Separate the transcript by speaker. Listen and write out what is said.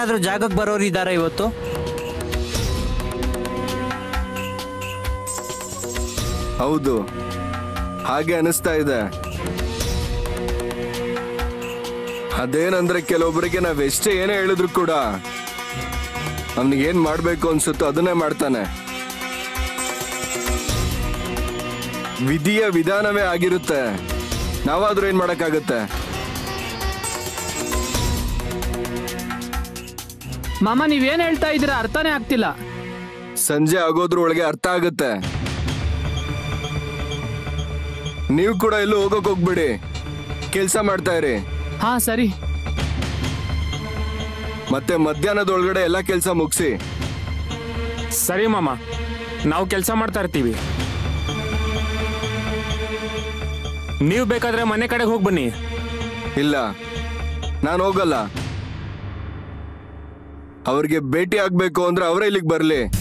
Speaker 1: ಯಾರಾದ್ರೂ ಜಾಗಕ್ಕೆ ಬರೋರು ಇದಾರ ಇವತ್ತು
Speaker 2: ಹೌದು ಹಾಗೆ ಅನಿಸ್ತಾ ಇದೆ ಅದೇನಂದ್ರೆ ಕೆಲವೊಬ್ಬರಿಗೆ ನಾವ್ ಎಷ್ಟೇ ಏನೇ ಹೇಳಿದ್ರು ಕೂಡ ಅವ್ನಿಗೆ ಏನ್ ಮಾಡ್ಬೇಕು ಅನ್ಸುತ್ತೋ ಅದನ್ನೇ ಮಾಡ್ತಾನೆ ವಿಧಿಯ ವಿಧಾನವೇ ಆಗಿರುತ್ತೆ ನಾವಾದ್ರೂ ಏನ್ ಮಾಡಕ್ಕಾಗತ್ತೆ
Speaker 3: ಮಾಮ ನೀವೇನ್ ಹೇಳ್ತಾ ಇದ್ದೀರಾ ಅರ್ಥನೇ ಆಗ್ತಿಲ್ಲ
Speaker 2: ಸಂಜೆ ಆಗೋದ್ರ ಒಳಗೆ ಅರ್ಥ ಆಗುತ್ತೆ ನೀವು ಕೂಡ ಎಲ್ಲೂ ಹೋಗಕ್ ಹೋಗ್ಬಿಡಿ ಕೆಲ್ಸ ಮಾಡ್ತಾ ಇರಿ
Speaker 3: ಹಾ ಸರಿ
Speaker 2: ಮತ್ತೆ ಮಧ್ಯಾಹ್ನದೊಳಗಡೆ ಎಲ್ಲ ಕೆಲಸ ಮುಗಿಸಿ
Speaker 4: ಸರಿ ಮಾಮ ನಾವು ಕೆಲಸ ಮಾಡ್ತಾ ಇರ್ತೀವಿ ನೀವು ಬೇಕಾದ್ರೆ ಮನೆ ಕಡೆಗೆ ಹೋಗಿ ಬನ್ನಿ
Speaker 2: ಇಲ್ಲ ನಾನು ಹೋಗಲ್ಲ ಅವ್ರಿಗೆ ಭೇಟಿ ಆಗ್ಬೇಕು ಅಂದ್ರೆ ಅವರೇ ಇಲ್ಲಿಗೆ ಬರ್ಲಿ